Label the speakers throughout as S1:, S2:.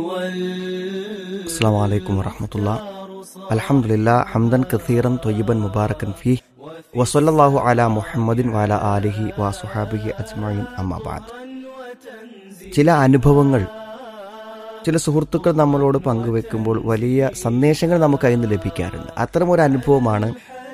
S1: السلام عليكم ورحمة الله الحمد لله حمدا كثيرا طيبا مباركا فيه وصلى الله على محمد وعلى آله وصحابه أجمعين أما بعد ചില അനുഭവങ്ങൾ ചില സുഹൃത്തുക്കൾ നമ്മളോട് പങ്കുവെക്കുമ്പോൾ വലിയ സന്ദേശങ്ങൾ നമുക്ക് അതിൽ നിന്ന് ലഭിക്കാറുണ്ട് അത്തരമൊരു അനുഭവമാണ്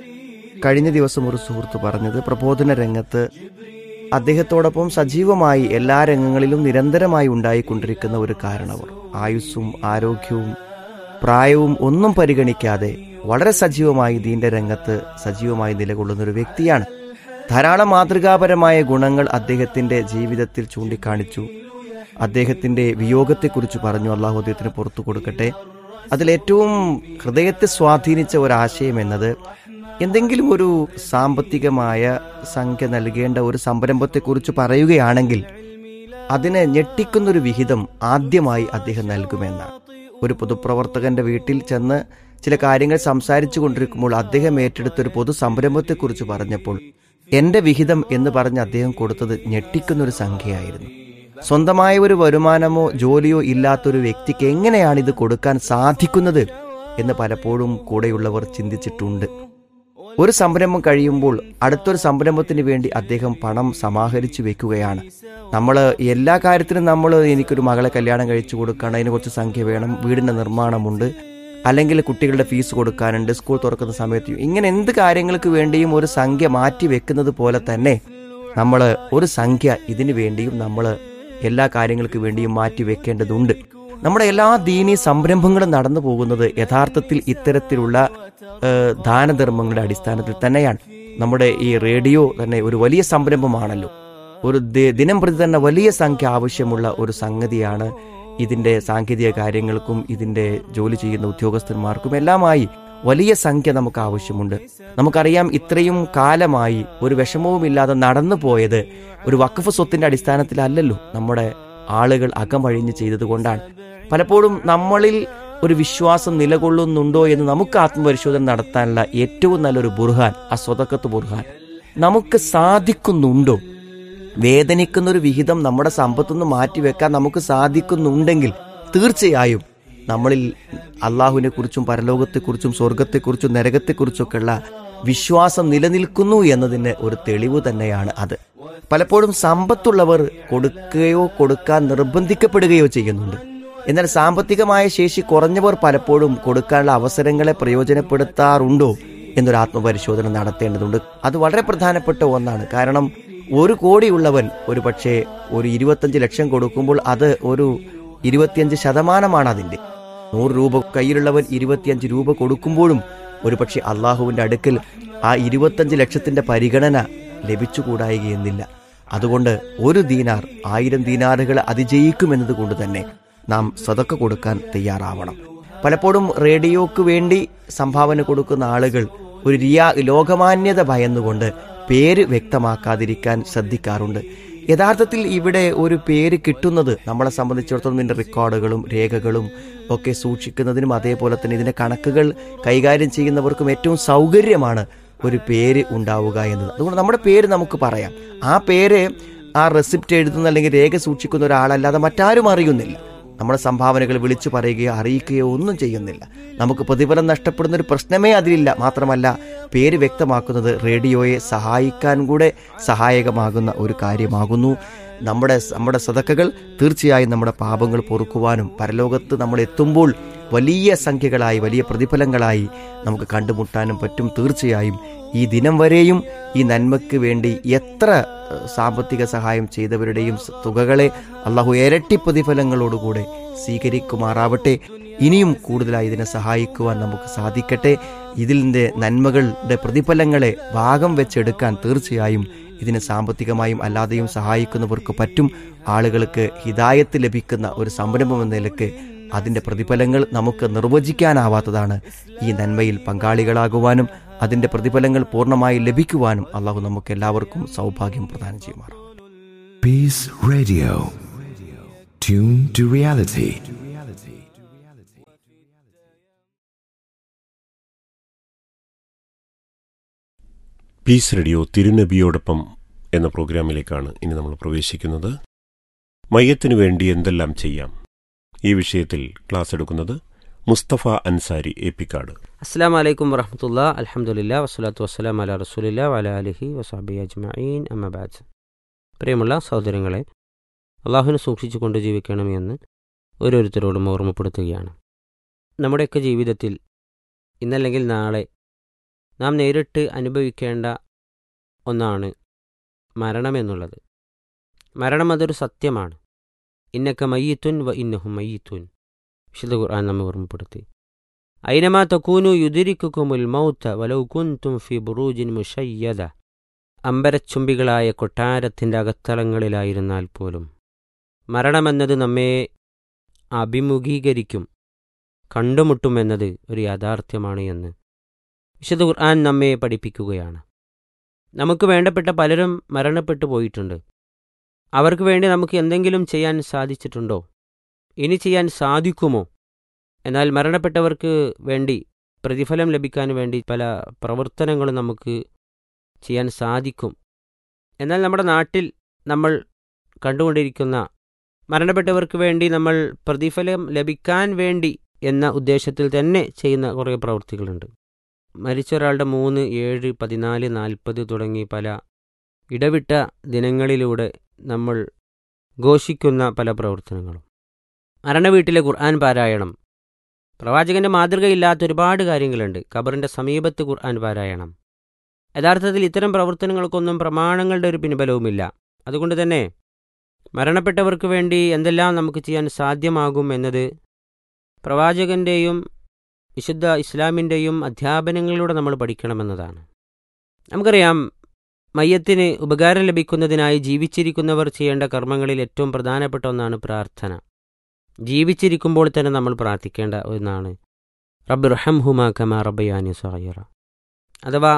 S1: കഴിഞ്ഞ ദിവസം ഒരു സുഹൃത്ത് പറഞ്ഞത് പ്രബോധന രംഗത്ത് അദ്ദേഹത്തോടൊപ്പം സജീവമായി എല്ലാ രംഗങ്ങളിലും നിരന്തരമായി ഉണ്ടായിക്കൊണ്ടിരിക്കുന്ന ഒരു കാരണവർ ആയുസ്സും ആരോഗ്യവും പ്രായവും ഒന്നും പരിഗണിക്കാതെ വളരെ സജീവമായി ദീന്റെ രംഗത്ത് സജീവമായി നിലകൊള്ളുന്ന ഒരു വ്യക്തിയാണ് ധാരാളം മാതൃകാപരമായ ഗുണങ്ങൾ അദ്ദേഹത്തിന്റെ ജീവിതത്തിൽ ചൂണ്ടിക്കാണിച്ചു അദ്ദേഹത്തിന്റെ വിയോഗത്തെക്കുറിച്ച് പറഞ്ഞു അള്ളാഹു അദ്ദേഹത്തിന് പുറത്തു കൊടുക്കട്ടെ അതിലേറ്റവും ഹൃദയത്തെ സ്വാധീനിച്ച ഒരാശയം എന്നത് എന്തെങ്കിലും ഒരു സാമ്പത്തികമായ സംഖ്യ നൽകേണ്ട ഒരു സംരംഭത്തെക്കുറിച്ച് പറയുകയാണെങ്കിൽ അതിനെ ഞെട്ടിക്കുന്നൊരു വിഹിതം ആദ്യമായി അദ്ദേഹം നൽകുമെന്നാണ് ഒരു പൊതുപ്രവർത്തകന്റെ വീട്ടിൽ ചെന്ന് ചില കാര്യങ്ങൾ സംസാരിച്ചു കൊണ്ടിരിക്കുമ്പോൾ അദ്ദേഹം ഏറ്റെടുത്ത ഒരു പൊതു സംരംഭത്തെക്കുറിച്ച് പറഞ്ഞപ്പോൾ എന്റെ വിഹിതം എന്ന് പറഞ്ഞ് അദ്ദേഹം കൊടുത്തത് ഞെട്ടിക്കുന്നൊരു സംഖ്യയായിരുന്നു സ്വന്തമായ ഒരു വരുമാനമോ ജോലിയോ ഇല്ലാത്തൊരു വ്യക്തിക്ക് എങ്ങനെയാണ് ഇത് കൊടുക്കാൻ സാധിക്കുന്നത് എന്ന് പലപ്പോഴും കൂടെയുള്ളവർ ചിന്തിച്ചിട്ടുണ്ട് ഒരു സംരംഭം കഴിയുമ്പോൾ അടുത്തൊരു സംരംഭത്തിന് വേണ്ടി അദ്ദേഹം പണം സമാഹരിച്ചു വെക്കുകയാണ് നമ്മൾ എല്ലാ കാര്യത്തിനും നമ്മൾ എനിക്കൊരു മകളെ കല്യാണം കഴിച്ചു കൊടുക്കണം അതിന് കുറച്ച് സംഖ്യ വേണം വീടിന്റെ നിർമ്മാണമുണ്ട് അല്ലെങ്കിൽ കുട്ടികളുടെ ഫീസ് കൊടുക്കാനുണ്ട് സ്കൂൾ തുറക്കുന്ന സമയത്ത് ഇങ്ങനെ എന്ത് കാര്യങ്ങൾക്ക് വേണ്ടിയും ഒരു സംഖ്യ മാറ്റി വെക്കുന്നത് പോലെ തന്നെ നമ്മൾ ഒരു സംഖ്യ ഇതിനു വേണ്ടിയും നമ്മൾ എല്ലാ കാര്യങ്ങൾക്ക് വേണ്ടിയും മാറ്റി വെക്കേണ്ടതുണ്ട് നമ്മുടെ എല്ലാ ദീനീ സംരംഭങ്ങളും നടന്നു പോകുന്നത് യഥാർത്ഥത്തിൽ ഇത്തരത്തിലുള്ള ഏഹ്, ദാനധർമ്മങ്ങളുടെ അടിസ്ഥാനത്തിൽ തന്നെയാണ് നമ്മുടെ ഈ റേഡിയോ തന്നെ ഒരു വലിയ സംരംഭമാണല്ലോ ഒരു ദി- ദിനം പ്രതി തന്നെ വലിയ സംഖ്യ ആവശ്യമുള്ള ഒരു സംഗതിയാണ് ഇതിന്റെ സാങ്കേതിക കാര്യങ്ങൾക്കും ഇതിന്റെ ജോലി ചെയ്യുന്ന ഉദ്യോഗസ്ഥന്മാർക്കും എല്ലാമായി വലിയ സംഖ്യ നമുക്ക് ആവശ്യമുണ്ട് നമുക്കറിയാം ഇത്രയും കാലമായി ഒരു വിഷമവുമില്ലാതെ നടന്നു പോയത് ഒരു വഖഫ് സ്വത്തിന്റെ അടിസ്ഥാനത്തിലല്ലല്ലോ നമ്മുടെ ആളുകൾ അകമഴിഞ്ഞ് ചെയ്തതുകൊണ്ടാണ് പലപ്പോഴും നമ്മളിൽ ഒരു വിശ്വാസം നിലകൊള്ളുന്നുണ്ടോ എന്ന് നമുക്ക് ആത്മപരിശോധന നടത്താനുള്ള ഏറ്റവും നല്ലൊരു ബുർഹാൻ ആ സ്വതക്കത്ത് ബുർഹാൻ നമുക്ക് സാധിക്കുന്നുണ്ടോ വേദനിക്കുന്ന ഒരു വിഹിതം നമ്മുടെ സമ്പത്തുനിന്ന് മാറ്റിവെക്കാൻ നമുക്ക് സാധിക്കുന്നുണ്ടെങ്കിൽ തീർച്ചയായും നമ്മളിൽ അള്ളാഹുവിനെ കുറിച്ചും പരലോകത്തെക്കുറിച്ചും സ്വർഗത്തെക്കുറിച്ചും നരകത്തെക്കുറിച്ചൊക്കെയുള്ള വിശ്വാസം നിലനിൽക്കുന്നു എന്നതിന് ഒരു തെളിവ് തന്നെയാണ് അത് പലപ്പോഴും സമ്പത്തുള്ളവർ കൊടുക്കുകയോ കൊടുക്കാൻ നിർബന്ധിക്കപ്പെടുകയോ ചെയ്യുന്നുണ്ട് എന്നാൽ സാമ്പത്തികമായ ശേഷി കുറഞ്ഞവർ പലപ്പോഴും കൊടുക്കാനുള്ള അവസരങ്ങളെ പ്രയോജനപ്പെടുത്താറുണ്ടോ എന്നൊരു ആത്മപരിശോധന നടത്തേണ്ടതുണ്ട് അത് വളരെ പ്രധാനപ്പെട്ട ഒന്നാണ് കാരണം ഒരു കോടിയുള്ളവൻ ഒരു പക്ഷേ ഒരു ഇരുപത്തഞ്ച് ലക്ഷം കൊടുക്കുമ്പോൾ അത് ഒരു ഇരുപത്തിയഞ്ച് ശതമാനമാണ് അതിന്റെ നൂറ് രൂപ കയ്യിലുള്ളവൻ ഇരുപത്തിയഞ്ച് രൂപ കൊടുക്കുമ്പോഴും ഒരുപക്ഷെ അള്ളാഹുവിന്റെ അടുക്കൽ ആ ഇരുപത്തഞ്ച് ലക്ഷത്തിന്റെ പരിഗണന ലഭിച്ചുകൂടായികയെന്നില്ല അതുകൊണ്ട് ഒരു ദീനാർ ആയിരം ദീനാറുകൾ അതിജയിക്കുമെന്നത് കൊണ്ട് തന്നെ നാം സതക്ക കൊടുക്കാൻ തയ്യാറാവണം പലപ്പോഴും റേഡിയോക്ക് വേണ്ടി സംഭാവന കൊടുക്കുന്ന ആളുകൾ ഒരു റിയാ ലോകമാന്യത ഭയന്നുകൊണ്ട് പേര് വ്യക്തമാക്കാതിരിക്കാൻ ശ്രദ്ധിക്കാറുണ്ട് യഥാർത്ഥത്തിൽ ഇവിടെ ഒരു പേര് കിട്ടുന്നത് നമ്മളെ സംബന്ധിച്ചിടത്തോളം ഇതിന്റെ റെക്കോർഡുകളും രേഖകളും ഒക്കെ സൂക്ഷിക്കുന്നതിനും അതേപോലെ തന്നെ ഇതിന്റെ കണക്കുകൾ കൈകാര്യം ചെയ്യുന്നവർക്കും ഏറ്റവും സൗകര്യമാണ് ഒരു പേര് ഉണ്ടാവുക എന്നത് അതുകൊണ്ട് നമ്മുടെ പേര് നമുക്ക് പറയാം ആ പേര് ആ റെസിപ്റ്റ് എഴുതുന്ന അല്ലെങ്കിൽ രേഖ സൂക്ഷിക്കുന്ന ഒരാളല്ലാതെ മറ്റാരും അറിയുന്നില്ല നമ്മുടെ സംഭാവനകൾ വിളിച്ചു പറയുകയോ അറിയിക്കുകയോ ഒന്നും ചെയ്യുന്നില്ല നമുക്ക് പ്രതിഫലം നഷ്ടപ്പെടുന്ന ഒരു പ്രശ്നമേ അതിലില്ല മാത്രമല്ല പേര് വ്യക്തമാക്കുന്നത് റേഡിയോയെ സഹായിക്കാൻ കൂടെ സഹായകമാകുന്ന ഒരു കാര്യമാകുന്നു നമ്മുടെ നമ്മുടെ സതക്കകൾ തീർച്ചയായും നമ്മുടെ പാപങ്ങൾ പൊറുക്കുവാനും പരലോകത്ത് നമ്മൾ എത്തുമ്പോൾ വലിയ സംഖ്യകളായി വലിയ പ്രതിഫലങ്ങളായി നമുക്ക് കണ്ടുമുട്ടാനും പറ്റും തീർച്ചയായും ഈ ദിനം വരെയും ഈ നന്മയ്ക്ക് വേണ്ടി എത്ര ഏഹ്, സാമ്പത്തിക സഹായം ചെയ്തവരുടെയും സ- തുകകളെ അള്ളാഹു ഇരട്ടി പ്രതിഫലങ്ങളോടുകൂടെ സ്വീകരിക്കുമാറാവട്ടെ ഇനിയും കൂടുതലായി ഇതിനെ സഹായിക്കുവാൻ നമുക്ക് സാധിക്കട്ടെ ഇതിൻ്റെ നന്മകളുടെ പ്രതിഫലങ്ങളെ ഭാഗം വെച്ചെടുക്കാൻ തീർച്ചയായും ഇതിന് സാമ്പത്തികമായും അല്ലാതെയും സഹായിക്കുന്നവർക്ക് പറ്റും ആളുകൾക്ക് ഹിതായത്ത് ലഭിക്കുന്ന ഒരു സംരംഭം എന്ന നിലക്ക് അതിന്റെ പ്രതിഫലങ്ങൾ നമുക്ക് നിർവചിക്കാനാവാത്തതാണ് ഈ നന്മയിൽ പങ്കാളികളാകുവാനും അതിന്റെ പ്രതിഫലങ്ങൾ പൂർണ്ണമായി ലഭിക്കുവാനും അള്ളാഹു നമുക്ക് എല്ലാവർക്കും സൗഭാഗ്യം പ്രദാനം ചെയ്യുമാറാം
S2: Peace Radio. Tune to reality.
S3: Peace radio തിരുനബിയോടൊപ്പം എന്ന പ്രോഗ്രാമിലേക്കാണ് ഇനി നമ്മൾ പ്രവേശിക്കുന്നത് മയ്യത്തിനു വേണ്ടി എന്തെല്ലാം ചെയ്യാം ഈ വിഷയത്തിൽ ക്ലാസ് എടുക്കുന്നത് മുസ്തഫ അൻസാരി എപ്പിക്കാട്
S4: അസ്സാം വലൈക്കും വറഹമത്തുള്ള അലഹമുല്ല വസ്സലാത്തു വസ്സലാം അല റസൂലില്ല വല അലഹി വസാബി അജ്മീൻ അമ്മബാജ് പ്രിയമുള്ള സഹോദരങ്ങളെ അള്ളാഹുവിനെ സൂക്ഷിച്ചുകൊണ്ട് ജീവിക്കണമെന്ന് ഓരോരുത്തരോടും ഓർമ്മപ്പെടുത്തുകയാണ് നമ്മുടെയൊക്കെ ജീവിതത്തിൽ ഇന്നല്ലെങ്കിൽ നാളെ നാം നേരിട്ട് അനുഭവിക്കേണ്ട ഒന്നാണ് മരണമെന്നുള്ളത് മരണം അതൊരു സത്യമാണ് ഇന്നക്ക മയ്യത്തുൻ വ ഇന്നഹു മയ്യത്തുൻ വിശുദ്ധ ഖുർആൻ നമ്മെ ഓർമ്മപ്പെടുത്തി ഐനമാ തക്കൂനു യുദിരിക്കുമുൽ മൗത്ത വലൗ കുൻതും ഫി ബുറൂജിൻ മുഷയ്യദ അമ്പരച്ചുംബികളായ കൊട്ടാരത്തിൻ്റെ അകത്തളങ്ങളിലായിരുന്നാൽ പോലും മരണമെന്നത് നമ്മെ അഭിമുഖീകരിക്കും കണ്ടുമുട്ടുമെന്നത് ഒരു യാഥാർത്ഥ്യമാണ് എന്ന് വിശുദ്ധ ഖുർആൻ നമ്മെ പഠിപ്പിക്കുകയാണ് നമുക്ക് വേണ്ടപ്പെട്ട പലരും മരണപ്പെട്ടു പോയിട്ടുണ്ട് അവർക്ക് വേണ്ടി നമുക്ക് എന്തെങ്കിലും ചെയ്യാൻ സാധിച്ചിട്ടുണ്ടോ ഇനി ചെയ്യാൻ സാധിക്കുമോ എന്നാൽ മരണപ്പെട്ടവർക്ക് വേണ്ടി പ്രതിഫലം ലഭിക്കാൻ വേണ്ടി പല പ്രവർത്തനങ്ങളും നമുക്ക് ചെയ്യാൻ സാധിക്കും എന്നാൽ നമ്മുടെ നാട്ടിൽ നമ്മൾ കണ്ടുകൊണ്ടിരിക്കുന്ന മരണപ്പെട്ടവർക്ക് വേണ്ടി നമ്മൾ പ്രതിഫലം ലഭിക്കാൻ വേണ്ടി എന്ന ഉദ്ദേശത്തിൽ തന്നെ ചെയ്യുന്ന കുറേ പ്രവൃത്തികളുണ്ട് മരിച്ച ഒരാളുടെ മൂന്ന് ഏഴ് പതിനാല് നാൽപ്പത് തുടങ്ങി പല ഇടവിട്ട ദിനങ്ങളിലൂടെ നമ്മൾ ഘോഷിക്കുന്ന പല പ്രവർത്തനങ്ങളും മരണവീട്ടിലെ ഖുർആൻ പാരായണം പ്രവാചകന്റെ മാതൃകയില്ലാത്ത ഒരുപാട് കാര്യങ്ങളുണ്ട് ഖബറിന്റെ സമീപത്ത് ഖുർആൻ പാരായണം യഥാർത്ഥത്തിൽ ഇത്തരം പ്രവർത്തനങ്ങൾക്കൊന്നും പ്രമാണങ്ങളുടെ ഒരു പിൻബലവുമില്ല അതുകൊണ്ട് തന്നെ മരണപ്പെട്ടവർക്ക് വേണ്ടി എന്തെല്ലാം നമുക്ക് ചെയ്യാൻ സാധ്യമാകും എന്നത് പ്രവാചകന്റെയും വിശുദ്ധ ഇസ്ലാമിൻ്റെയും അധ്യാപനങ്ങളിലൂടെ നമ്മൾ പഠിക്കണമെന്നതാണ് നമുക്കറിയാം മയ്യത്തിന് ഉപകാരം ലഭിക്കുന്നതിനായി ജീവിച്ചിരിക്കുന്നവർ ചെയ്യേണ്ട കർമ്മങ്ങളിൽ ഏറ്റവും പ്രധാനപ്പെട്ട ഒന്നാണ് പ്രാർത്ഥന ജീവിച്ചിരിക്കുമ്പോൾ തന്നെ നമ്മൾ പ്രാർത്ഥിക്കേണ്ട ഒന്നാണ് റബ്ബ് റഹം ഹുമാ കമാ റബ്ബയാനി സഹയറ അഥവാ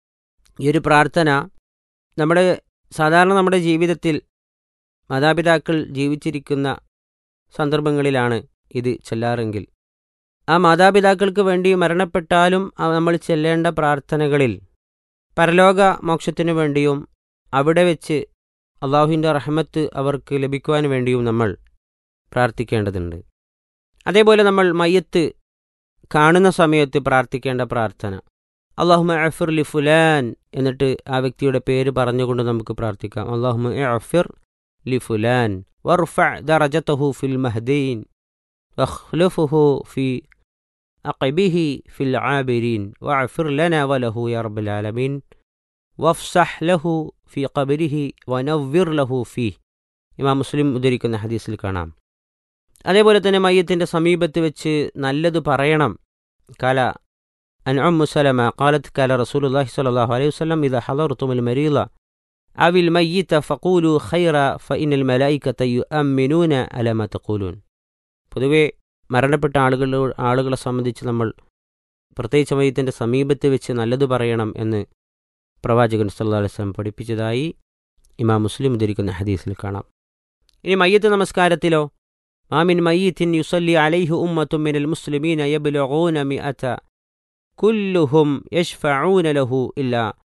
S4: ഈ ഒരു പ്രാർത്ഥന നമ്മുടെ സാധാരണ നമ്മുടെ ജീവിതത്തിൽ മാതാപിതാക്കൾ ജീവിച്ചിരിക്കുന്ന സന്ദർഭങ്ങളിലാണ് ഇത് ചെല്ലാറെങ്കിൽ ആ മാതാപിതാക്കൾക്ക് വേണ്ടി മരണപ്പെട്ടാലും നമ്മൾ ചെല്ലേണ്ട പ്രാർത്ഥനകളിൽ പരലോക മോക്ഷത്തിനു വേണ്ടിയും അവിടെ വെച്ച് അള്ളാഹുവിൻ്റെ റഹ്മത്ത് അവർക്ക് ലഭിക്കുവാൻ വേണ്ടിയും നമ്മൾ പ്രാർത്ഥിക്കേണ്ടതുണ്ട് അതേപോലെ നമ്മൾ മയ്യത്ത് കാണുന്ന സമയത്ത് പ്രാർത്ഥിക്കേണ്ട പ്രാർത്ഥന അള്ളാഹുമ അഫിർ ലി ഫുലാൻ എന്നിട്ട് ആ വ്യക്തിയുടെ പേര് പറഞ്ഞുകൊണ്ട് നമുക്ക് പ്രാർത്ഥിക്കാം അള്ളാഹുമ അഫിർ ലി ഫുലാൻ വർഫ ദറജതഹു ഫിൽ മഹദീൻ വഖ്ലുഫുഹു ഫി അഖബിഹി ഫിൽ ആബിരീൻ വഅഫിർ ലന വലഹു യാ റബ്ബൽ ആലമീൻ വഫ്സഹ് ലഹു ഫി ഖബരിഹി വനവ്വിർ ലഹു ഫി ഇമാം മുസ്ലിം ഉദ്ധരിക്കുന്ന ഹദീസിൽ കാണാം അതേപോലെ തന്നെ മയ്യത്തിൻ്റെ സമീപത്ത് വെച്ച് നല്ലത് പറയണം കാല عن أم سلمة قالت قال رسول الله صلى الله عليه وسلم إذا حضرتم المريض أو الميت فقولوا خيرا فإن الملائكة يؤمنون على ما تقولون പൊതുവെ മരണപ്പെട്ട ആളുകൾ ആളുകളെ സംബന്ധിച്ച് നമ്മൾ പ്രത്യേകിച്ച് മയ്യത്തിൻ്റെ സമീപത്ത് വെച്ച് നല്ലത് പറയണം എന്ന് പ്രവാചകൻ സല്ലാ അലൈവലം പഠിപ്പിച്ചതായി ഇമാം മുസ്ലിം ഉദ്ധരിക്കുന്ന ഹദീസിൽ കാണാം ഇനി മയ്യത്ത് നമസ്കാരത്തിലോ മാമിൻ മയ്യത്തിൻ യുസല്ലി അലൈഹു ഉമ്മത്തും മിനൽ മുസ്ലിമീന യബ്ലഗൂന മിഅത കുല്ലുഹും യഷ്ഫഊന ലഹു ഇല്ല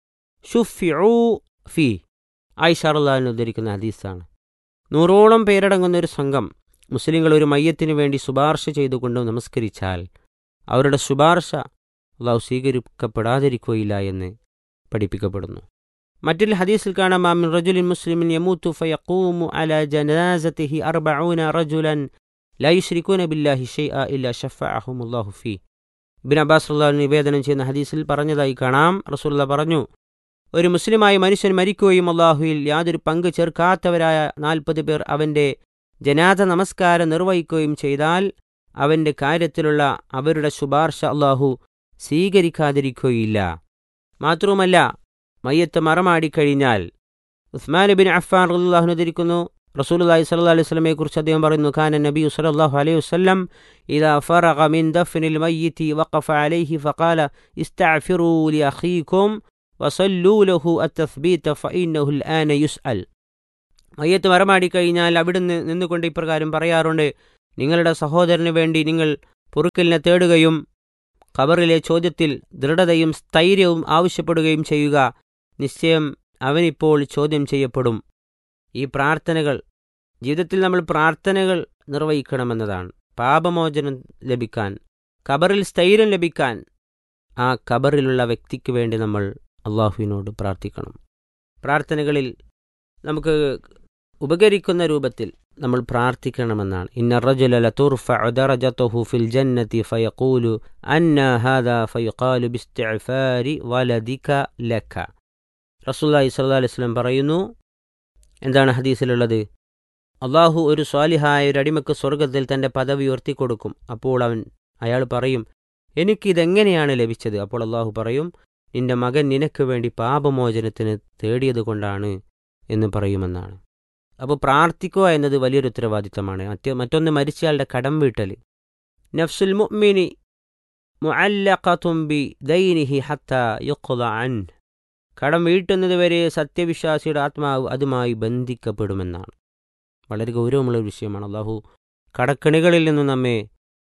S4: ഷുഫിഉ ഫി ആയിഷ റളിയല്ലാഹു ഉദ്ധരിക്കുന്ന ഹദീസാണ് നൂറോളം പേരടങ്ങുന്ന ഒരു സംഘം മുസ്ലിങ്ങൾ ഒരു മയ്യത്തിന് വേണ്ടി ശുപാർശ ചെയ്തുകൊണ്ട് നമസ്കരിച്ചാൽ അവരുടെ ശുപാർശ അള്ളാഹു സ്വീകരിക്കപ്പെടാതിരിക്കുകയില്ല എന്ന് പഠിപ്പിക്കപ്പെടുന്നു മറ്റൊരു ഹദീസിൽ കാണാം മാമിൻ റജുലിൻ മുസ്ലിമിൻ യമൂത്തു ഫയഖൂമു അല ജനാസതിഹി അർബഊന റജുലൻ ലാ യുശ്രികൂന ബില്ലാഹി ഷൈഅ ഇല്ല ഷഫഅഹുമുല്ലാഹു ഫീ ഇബിൻ അബ്ബാസ് റഹ്ലാൻ നിവേദനം ചെയ്യുന്ന ഹദീസിൽ പറഞ്ഞതായി കാണാം റസൂല്ല പറഞ്ഞു ഒരു മുസ്ലിമായ മനുഷ്യൻ മരിക്കുകയും അള്ളാഹുയിൽ യാതൊരു പങ്ക് ചേർക്കാത്തവരായ നാൽപ്പത് പേർ അവൻ്റെ ജനാഥ നമസ്കാരം നിർവഹിക്കുകയും ചെയ്താൽ അവൻ്റെ കാര്യത്തിലുള്ള അവരുടെ ശുപാർശ അള്ളാഹു സ്വീകരിക്കാതിരിക്കുകയില്ല മാത്രവുമല്ല മയ്യത്ത് മറമാടിക്കഴിഞ്ഞാൽ ഉസ്മാൻ ബിൻ അഫ്ഫാൻ റല്ലാഹുന് ധരിക്കുന്നു റസൂലുള്ളാഹി സ്വല്ലല്ലാഹു അലൈഹി വസല്ലമയെ കുറിച്ച് അദ്ദേഹം പറയുന്നു ഖാന നബി സ്വല്ലല്ലാഹു അലൈഹി വസല്ലം ഇദാ ഫറഗ മിൻ ദഫ്നിൽ മയ്യിതി വഖഫ അലൈഹി ഫഖാല ഇസ്തഅഫിറൂ ലി അഖീകും വസല്ലൂ ലഹു അത്തസ്ബീത ഫഇന്നഹു الآن യുസ്അൽ മയ്യത്ത് മറമാടിക്കഴിഞ്ഞാൽ അവിടുന്ന് നിന്നുകൊണ്ട് ഇപ്രകാരം പറയാറുണ്ട് നിങ്ങളുടെ സഹോദരന് വേണ്ടി നിങ്ങൾ പൊറുക്കലിനെ തേടുകയും ഖബറിലെ ചോദ്യത്തിൽ ദൃഢതയും സ്ഥൈര്യവും ആവശ്യപ്പെടുകയും ചെയ്യുക നിശ്ചയം അവനിപ്പോൾ ചോദ്യം ചെയ്യപ്പെടും ഈ പ്രാർത്ഥനകൾ ജീവിതത്തിൽ നമ്മൾ പ്രാർത്ഥനകൾ നിർവഹിക്കണമെന്നതാണ് പാപമോചനം ലഭിക്കാൻ ഖബറിൽ സ്ഥൈര്യം ലഭിക്കാൻ ആ ഖബറിലുള്ള വ്യക്തിക്ക് വേണ്ടി നമ്മൾ അള്ളാഹുവിനോട് പ്രാർത്ഥിക്കണം പ്രാർത്ഥനകളിൽ നമുക്ക് ഉപകരിക്കുന്ന രൂപത്തിൽ നമ്മൾ പ്രാർത്ഥിക്കണമെന്നാണ് ഇന്ന റജുല തുർഫഉ ദറജതുഹു ഫിൽ ജന്നതി ഫയഖൂലു അന്ന ഹാദാ ഫയുഖാലു ബിസ്തിഅഫാരി വലദിക ലക റസൂലുള്ളാഹി സ്വല്ലല്ലാഹു അലൈഹി വസല്ലം പറയുന്നു എന്താണ് ഹദീസിലുള്ളത് അള്ളാഹു ഒരു സ്വാലിഹായ ഒരു അടിമക്ക് സ്വർഗത്തിൽ തന്റെ പദവി ഉയർത്തിക്കൊടുക്കും അപ്പോൾ അവൻ അയാൾ പറയും എനിക്കിതെങ്ങനെയാണ് ലഭിച്ചത് അപ്പോൾ അള്ളാഹു പറയും നിന്റെ മകൻ നിനക്ക് വേണ്ടി പാപമോചനത്തിന് തേടിയത് കൊണ്ടാണ് എന്ന് പറയുമെന്നാണ് അപ്പോൾ പ്രാർത്ഥിക്കുക എന്നത് വലിയൊരു ഉത്തരവാദിത്തമാണ് മറ്റേ മറ്റൊന്ന് മരിച്ചയാളുടെ കടം വീട്ടൽ നഫ്സുൽ മുഅ്മിനി മുഅല്ലഖത്തും ബി ദൈനിഹി ഹത്ത യുഖ്ള അൻ കടം വീട്ടുന്നത് വരെ സത്യവിശ്വാസിയുടെ ആത്മാവ് അതുമായി ബന്ധിക്കപ്പെടുമെന്നാണ് വളരെ ഗൗരവമുള്ള ഒരു വിഷയമാണ് അള്ളാഹു കടക്കണികളിൽ നിന്ന് നമ്മെ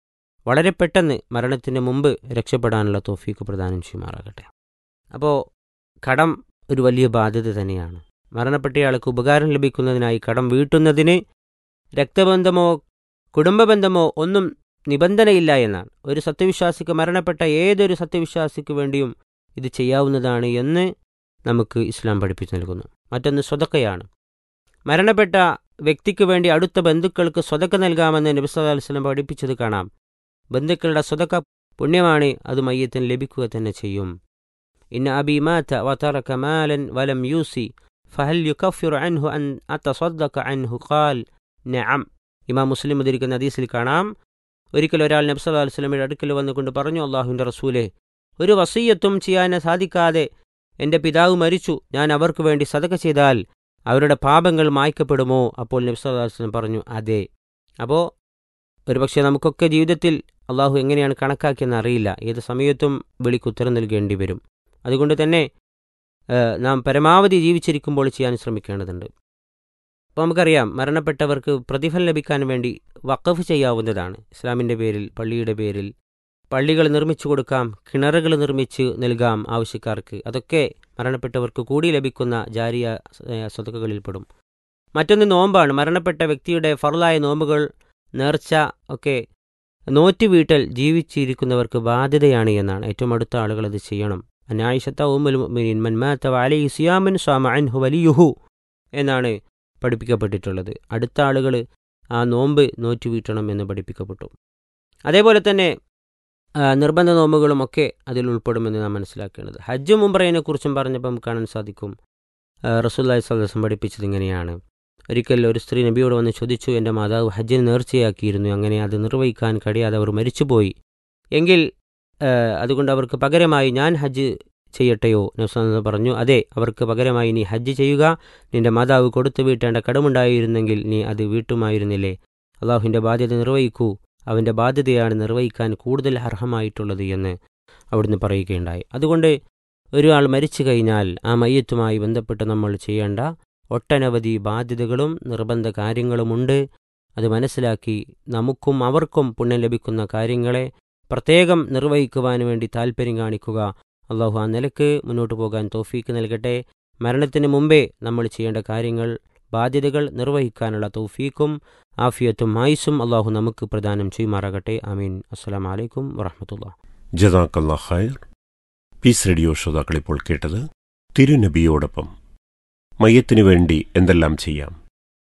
S4: വളരെ പെട്ടെന്ന് മരണത്തിന് മുമ്പ് രക്ഷപ്പെടാനുള്ള തോഫീക്ക് പ്രദാനം ചെയ്യുമാറാകട്ടെ അപ്പോൾ കടം ഒരു വലിയ ബാധ്യത തന്നെയാണ് മരണപ്പെട്ടയാൾക്ക് ഉപകാരം ലഭിക്കുന്നതിനായി കടം വീട്ടുന്നതിന് രക്തബന്ധമോ കുടുംബബന്ധമോ ഒന്നും നിബന്ധനയില്ല എന്നാണ് ഒരു സത്യവിശ്വാസിക്ക് മരണപ്പെട്ട ഏതൊരു സത്യവിശ്വാസിക്ക് വേണ്ടിയും ഇത് ചെയ്യാവുന്നതാണ് എന്ന് നമുക്ക് ഇസ്ലാം പഠിപ്പിച്ചു നൽകുന്നു മറ്റൊന്ന് സ്വതക്കയാണ് മരണപ്പെട്ട വ്യക്തിക്ക് വേണ്ടി അടുത്ത ബന്ധുക്കൾക്ക് സ്വതക്ക നൽകാമെന്ന് നബി സല്ലല്ലാഹു അലൈഹി വസല്ലം പഠിപ്പിച്ചത് കാണാം ബന്ധുക്കളുടെ സ്വതക്ക പുണ്യമാണ് അത് മയ്യത്തിന് ലഭിക്കുക തന്നെ ചെയ്യും ഇന്ന അബി മാത വതറക മാലൻ വലം യൂസി ഫഹൽ യുകഫിറു അൻഹു അൻ അത്തസദ്ദഖ അൻഹു ഖാൽ നഅം ഇമാം മുസ്ലിം ഉദ്ധരിക്കുന്ന ഹദീസിൽ കാണാം ഒരിക്കൽ ഒരാൾ നബി സല്ലല്ലാഹു അലൈഹി വസല്ലമയുടെ അടുക്കൽ വന്നുകൊണ്ട് പറഞ്ഞു അള്ളാഹുവിൻ്റെ റസൂലെ ഒരു വസീയത്തും ചെയ്യാൻ സാധിക്കാതെ എൻ്റെ പിതാവ് മരിച്ചു ഞാൻ അവർക്ക് വേണ്ടി സതക ചെയ്താൽ അവരുടെ പാപങ്ങൾ മായ്ക്കപ്പെടുമോ അപ്പോൾ നബി സല്ലല്ലാഹു അലൈഹി വസല്ലം പറഞ്ഞു അതെ അപ്പോൾ ഒരുപക്ഷെ നമുക്കൊക്കെ ജീവിതത്തിൽ അള്ളാഹു എങ്ങനെയാണ് കണക്കാക്കിയെന്ന് അറിയില്ല ഏത് സമയത്തും വിളിക്ക് ഉത്തരം നൽകേണ്ടി വരും അതുകൊണ്ട് തന്നെ ഏഹ്, നാം പരമാവധി ജീവിച്ചിരിക്കുമ്പോൾ ചെയ്യാൻ ശ്രമിക്കേണ്ടതുണ്ട് അപ്പോൾ നമുക്കറിയാം മരണപ്പെട്ടവർക്ക് പ്രതിഫലം ലഭിക്കാൻ വേണ്ടി വഖഫ് ചെയ്യാവുന്നതാണ് ഇസ്ലാമിൻ്റെ പേരിൽ പള്ളിയുടെ പേരിൽ പള്ളികൾ നിർമ്മിച്ചു കൊടുക്കാം കിണറുകൾ നിർമ്മിച്ച് നൽകാം ആവശ്യക്കാർക്ക് അതൊക്കെ മരണപ്പെട്ടവർക്ക് കൂടി ലഭിക്കുന്ന ജാരിയ ഏഹ്, സ്വതക്കകളിൽപ്പെടും മറ്റൊന്ന് നോമ്പാണ് മരണപ്പെട്ട വ്യക്തിയുടെ ഫറലായ നോമ്പുകൾ നേർച്ച ഒക്കെ നോറ്റ് വീട്ടൽ ജീവിച്ചിരിക്കുന്നവർക്ക് ബാധ്യതയാണ് എന്നാണ് ഏറ്റവും അടുത്ത ആളുകൾ അത് ചെയ്യണം അനായിഷത്ത ഉമ്മുൽ മുഅ്മിനീൻ മൻ മാത വഅലൈഹി സിയാമുൻ സ്വാമ അൻഹു വലിയുഹു എന്നാണ് പഠിപ്പിക്കപ്പെട്ടിട്ടുള്ളത് അടുത്ത ആളുകൾ ആ നോമ്പ് നോറ്റ് വീട്ടണം എന്ന് പഠിപ്പിക്കപ്പെട്ടു അതേപോലെ തന്നെ ആ, നിർബന്ധ നോമ്പുകളും ഒക്കെ അതിൽ ഉൾപ്പെടുമെന്ന് നാം മനസ്സിലാക്കേണ്ടത് ഹജ്ജ് മുംറയെ കുറിച്ചും പറഞ്ഞപ്പോൾ നമുക്ക് കാണാൻ സാധിക്കും റസൂല്ലായി സ്വലസം പഠിപ്പിച്ചത് ഇങ്ങനെയാണ് ഒരിക്കൽ ഒരു സ്ത്രീ നബിയോട് വന്ന് ചോദിച്ചു എൻ്റെ മാതാവ് ഹജ്ജിന് നേർച്ചയാക്കിയിരുന്നു അങ്ങനെ അത് നിർവഹിക്കാൻ കഴിയാതെ അവർ മരിച്ചുപോയി എങ്കിൽ ആ, അതുകൊണ്ട് അവർക്ക് പകരമായി ഞാൻ ഹജ്ജ് ചെയ്യട്ടെയോ നബ്സ് പറഞ്ഞു അതെ അവർക്ക് പകരമായി നീ ഹജ്ജ് ചെയ്യുക നിന്റെ മാതാവ് കൊടുത്തു വീട്ടേണ്ട കടമുണ്ടായിരുന്നെങ്കിൽ നീ അത് വീട്ടുമായിരുന്നില്ലേ അള്ളാഹുവിൻ്റെ ബാധ്യത നിർവഹിക്കൂ അവൻ്റെ ബാധ്യതയാണ് നിർവഹിക്കാൻ കൂടുതൽ അർഹമായിട്ടുള്ളത് എന്ന് അവിടുന്ന് പറയുകയുണ്ടായി അതുകൊണ്ട് ഒരാൾ മരിച്ചു കഴിഞ്ഞാൽ ആ മയ്യത്തുമായി ബന്ധപ്പെട്ട് നമ്മൾ ചെയ്യേണ്ട ഒട്ടനവധി ബാധ്യതകളും നിർബന്ധ കാര്യങ്ങളുമുണ്ട് അത് മനസ്സിലാക്കി നമുക്കും അവർക്കും പുണ്യം ലഭിക്കുന്ന കാര്യങ്ങളെ പ്രത്യേകം നിർവഹിക്കുവാൻ വേണ്ടി താൽപ്പര്യം കാണിക്കുക അള്ളാഹു ആ നിലക്ക് മുന്നോട്ട് പോകാൻ തോഫീക്ക് നൽകട്ടെ മരണത്തിന് മുമ്പേ നമ്മൾ ചെയ്യേണ്ട കാര്യങ്ങൾ ബാധ്യതകൾ നിർവഹിക്കാനുള്ള തൗഫീക്കും ആഫിയത്തും ആയുസും അള്ളാഹു നമുക്ക് പ്രദാനം ചെയ്യുമാറാകട്ടെ ആമീൻ അസ്സലാം വലൈക്കും വറഹമത്തുള്ള
S3: ജസാക്കല്ലാ ഖൈർ പീസ് റേഡിയോ ശ്രോതാക്കൾ ഇപ്പോൾ കേട്ടത് തിരുനബിയോടൊപ്പം മയ്യത്തിനു വേണ്ടി എന്തെല്ലാം ചെയ്യാം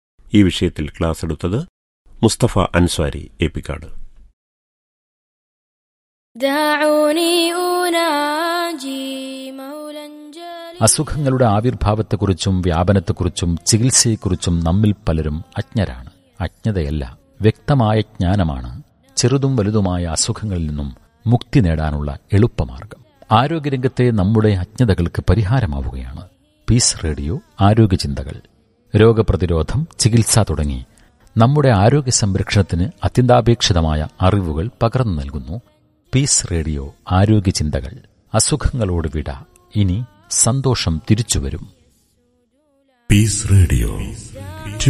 S3: ഈ വിഷയത്തിൽ ക്ലാസ് എടുത്തത് മുസ്തഫ അൻസ്വാരി ഏപ്പിക്കാട്
S5: دعوني أناجي مولا جليلا
S6: അസുഖങ്ങളുടെ ആവിർഭാവത്തെക്കുറിച്ചും വ്യാപനത്തെക്കുറിച്ചും ചികിത്സയെക്കുറിച്ചും നമ്മിൽ പലരും അജ്ഞരാണ് അജ്ഞതയല്ല വ്യക്തമായ ജ്ഞാനമാണ് ചെറുതും വലുതുമായ അസുഖങ്ങളിൽ നിന്നും മുക്തി നേടാനുള്ള എളുപ്പമാർഗം ആരോഗ്യരംഗത്തെ നമ്മുടെ അജ്ഞതകൾക്ക് പരിഹാരമാവുകയാണ് പീസ് റേഡിയോ ആരോഗ്യചിന്തകൾ രോഗപ്രതിരോധം ചികിത്സ തുടങ്ങി നമ്മുടെ ആരോഗ്യ സംരക്ഷണത്തിന് അത്യന്താപേക്ഷിതമായ അറിവുകൾ പകർന്നു നൽകുന്നു പീസ് റേഡിയോ ആരോഗ്യചിന്തകൾ അസുഖങ്ങളോട് വിട ഇനി സന്തോഷം തിരിച്ചുവരും
S2: Peace Radio.